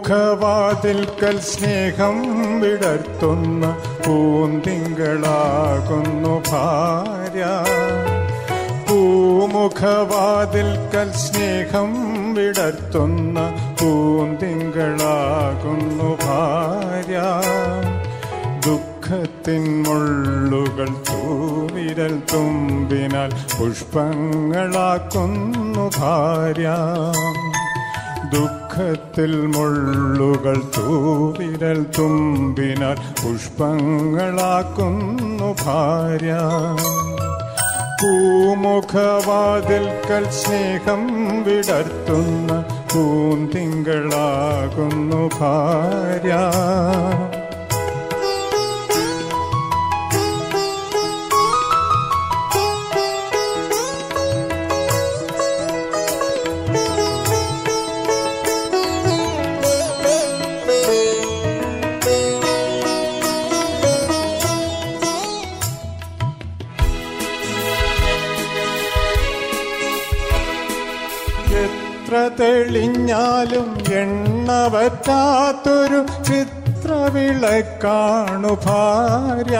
പൂമുഖവാതിൽക്കൽ സ്നേഹം വിടർത്തുന്ന പൂന്തിങ്കളാകുന്നു ഭാര്യ പൂമുഖവാതിൽക്കൽ സ്നേഹം വിടർത്തുന്ന പൂന്തിങ്കളാകുന്നു ഭാര്യ ദുഃഖത്തിൻ മുള്ളുകൾ തൂവിരൽ തുമ്പിനാൽ പുഷ്പങ്ങളാക്കുന്നു ഭാര്യ ദുഃഖത്തിൽ മുള്ളുകൾ തൂവിരൽ തുമ്പിനാൽ പുഷ്പങ്ങളാക്കുന്നു ഭാര്യ പൂമുഖവാതിൽക്കൽ സ്നേഹം വിടർത്തുന്ന പൂന്തിങ്കളാകുന്നു ഭാര്യ എത്ര തെളിഞ്ഞാലും എണ്ണ പറ്റാത്തൊരു ചിത്രവിളക്കാണു ഭാര്യ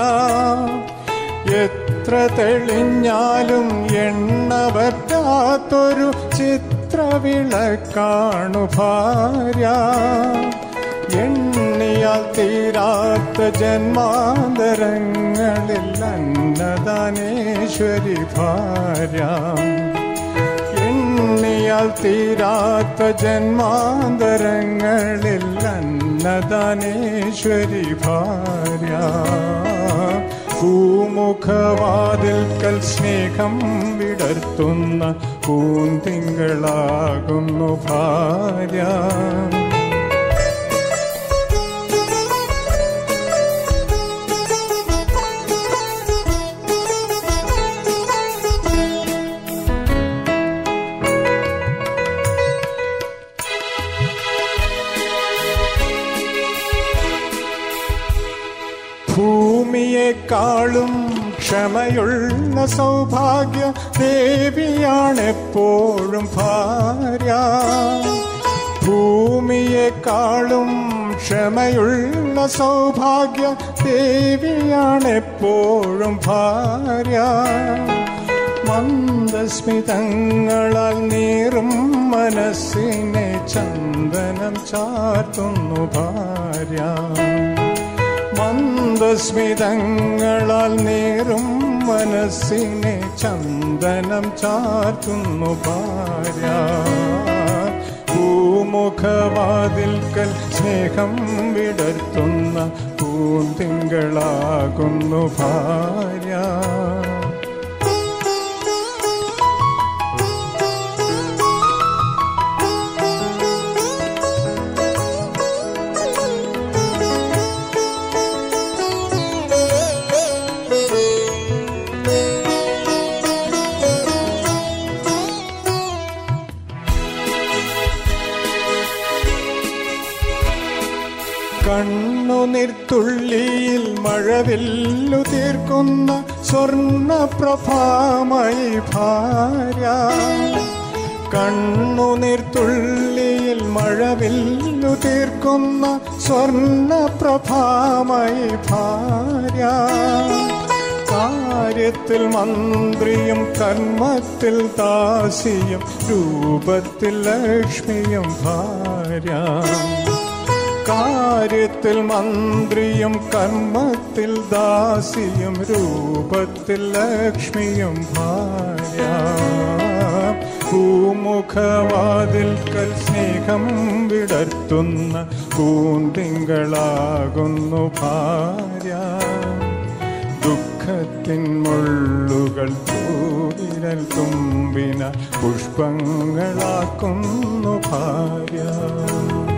എത്ര തെളിഞ്ഞാലും എണ്ണ പറ്റാത്തൊരു ചിത്രവിളക്കാണു ഭാര്യ എണ്ണിയാൽ തീരാത്ത ജന്മാന്തരങ്ങളിൽ അന്നദാനേശ്വരി ഭാര്യ എണ്ണിയാൽ തീരാത്ത ജന്മാന്തരങ്ങളിൽ അന്നദാനേശ്വരി ഭാര്യ പൂമുഖവാതിൽക്കൽ സ്നേഹം വിടർത്തുന്ന പൂന്തിങ്കളാകുന്നു ഭാര്യ ഭൂമിയെക്കാളും ക്ഷമയുള്ള സൗഭാഗ്യ ദേവിയാണെപ്പോഴും ഭാര്യ ഭൂമിയെക്കാളും ക്ഷമയുള്ള സൗഭാഗ്യ ദേവിയാണെപ്പോഴും ഭാര്യ മന്ദസ്മിതങ്ങളാൽ നീറും മനസ്സിനെ ചന്ദനം ചാർത്തുന്നു ഭാര്യ മന്ദസ്മിതങ്ങളാൽ നേരും മനസ്സിനെ ചന്ദനം ചാർത്തുന്നു ഭാര്യ പൂമുഖവാതിൽക്കൽ സ്നേഹം വിടർത്തുന്ന പൂന്തിങ്കളാകുന്നു ഭാര്യ കണ്ണുനിർത്തുള്ളിയിൽ മഴവില്ലു തീർക്കുന്ന സ്വർണപ്രഭാമയി ഭാര്യ കണ്ണുനിർത്തുള്ളിയിൽ മഴവില്ലു തീർക്കുന്ന സ്വർണപ്രഭാമയി ഭാര്യ കാര്യത്തിൽ മന്ത്രിയും കർമ്മത്തിൽ ദാസിയും രൂപത്തിൽ ലക്ഷ്മിയും ഭാര്യ കാര്യത്തിൽ മന്ത്രിയും കർമ്മത്തിൽ ദാസിയും രൂപത്തിൽ ലക്ഷ്മിയും ഭാര്യ പൂമുഖവാതിൽക്കൽ സ്നേഹം വിടർത്തുന്ന പൂന്തിങ്കളാകുന്നു ഭാര്യ ദുഃഖത്തിൻ മുള്ളുകൾ തൂവിരൽ തുമ്പിന പുഷ്പങ്ങളാക്കുന്നു ഭാര്യ